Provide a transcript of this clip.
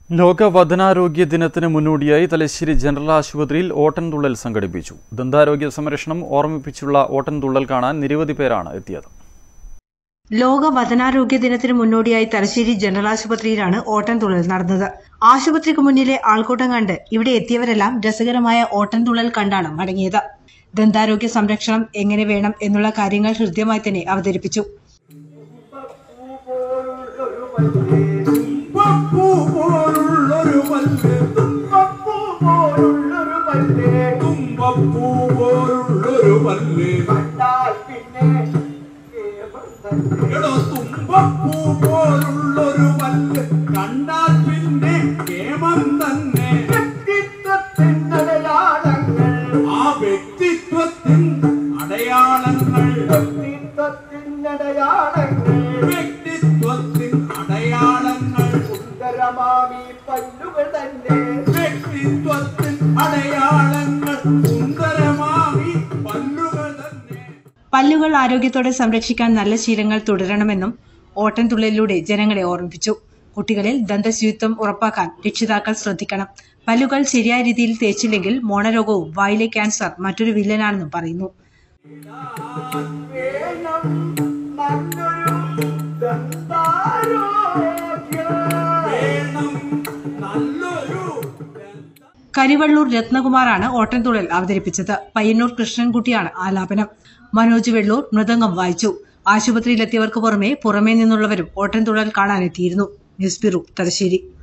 ലോക വദനാരോഗ്യ ദിനത്തിന് മുന്നോടിയായി തലശ്ശേരി ജനറൽ ആശുപത്രിയിൽ ഓട്ടൻതുള്ളൽ സംഘടിപ്പിച്ചു ദന്താരോഗ്യ സംരക്ഷണം ഓർമ്മിപ്പിച്ചുള്ള ഓട്ടൻതുള്ളൽ കാണാൻ നിരവധി പേരാണ് എത്തിയത് ലോക വതനാരോഗ്യ ദിനത്തിന് മുന്നോടിയായി തലശ്ശേരി ജനറൽ ആശുപത്രിയിലാണ് ഓട്ടംതുള്ളൽ നടന്നത് ആശുപത്രിക്ക് മുന്നിലെ ആൾക്കൂട്ടം കണ്ട് ഇവിടെ എത്തിയവരെല്ലാം രസകരമായ ഓട്ടംതുള്ളൽ കണ്ടാണ് മടങ്ങിയത് ദന്താരോഗ്യ സംരക്ഷണം എങ്ങനെ വേണം എന്നുള്ള കാര്യങ്ങൾ ഹൃദ്യമായി തന്നെ അവതരിപ്പിച്ചു തുമ്പപ്പൂ പോലുള്ളൊരു പല്ല് തുമ്പപ്പൂ പോലുള്ളൊരു പല്ല് തുമ്പപ്പൂ പോലുള്ളൊരു പല്ല് കണ്ടാൽ പിന്നെ എടോ തുമ്പപ്പൂ പോലുള്ളൊരു പല്ല് കണ്ടാൽ പിന്നെ കേമം തന്നെ വ്യക്തിത്വത്തിൻ്റെ അടയാളങ്ങൾ ആ വ്യക്തിത്വത്തിൻ അടയാളങ്ങൾ വ്യക്തിത്വത്തിൻ്റെ അടയാളങ്ങൾ വ്യക്തിത്വത്തിൻ അടയാളങ്ങൾ സുന്ദരമാമി പല്ലുകൾ തന്നെ വ്യക്തിത്വത്തിൻ അടയാളങ്ങൾ സുന്ദരമാമി പല്ലുകൾ തന്നെ പല്ലുകൾ ആരോഗ്യത്തോടെ സംരക്ഷിക്കാൻ നല്ല ശീലങ്ങൾ തുടരണമെന്നും ഓട്ടംതുള്ളലിലൂടെ ജനങ്ങളെ ഓർമ്മിപ്പിച്ചു കുട്ടികളിൽ ദന്തശുചിത്വം ഉറപ്പാക്കാൻ രക്ഷിതാക്കൾ ശ്രദ്ധിക്കണം പല്ലുകൾ ശരിയായ രീതിയിൽ തേച്ചില്ലെങ്കിൽ മോണരോഗവും വായിലെ ക്യാൻസർ മറ്റൊരു വില്ലനാണെന്നും പറയുന്നു വേണം നല്ലൊരു ദന്താരോഗ്യം വേണം നല്ലൊരു കരിവള്ളൂർ രത്നകുമാറാണ് ഓട്ടംതുള്ളൽ അവതരിപ്പിച്ചത് പയ്യന്നൂർ കൃഷ്ണൻകുട്ടിയാണ് ആലാപനം മനോജ് വെള്ളൂർ മൃദംഗം വായിച്ചു ആശുപത്രിയിലെത്തിയവർക്ക് പുറമെ പുറമേ നിന്നുള്ളവരും ഓട്ടംതുള്ളൽ കാണാനെത്തിയിരുന്നു ന്യൂസ് ബ്യൂറോ തലശ്ശേരി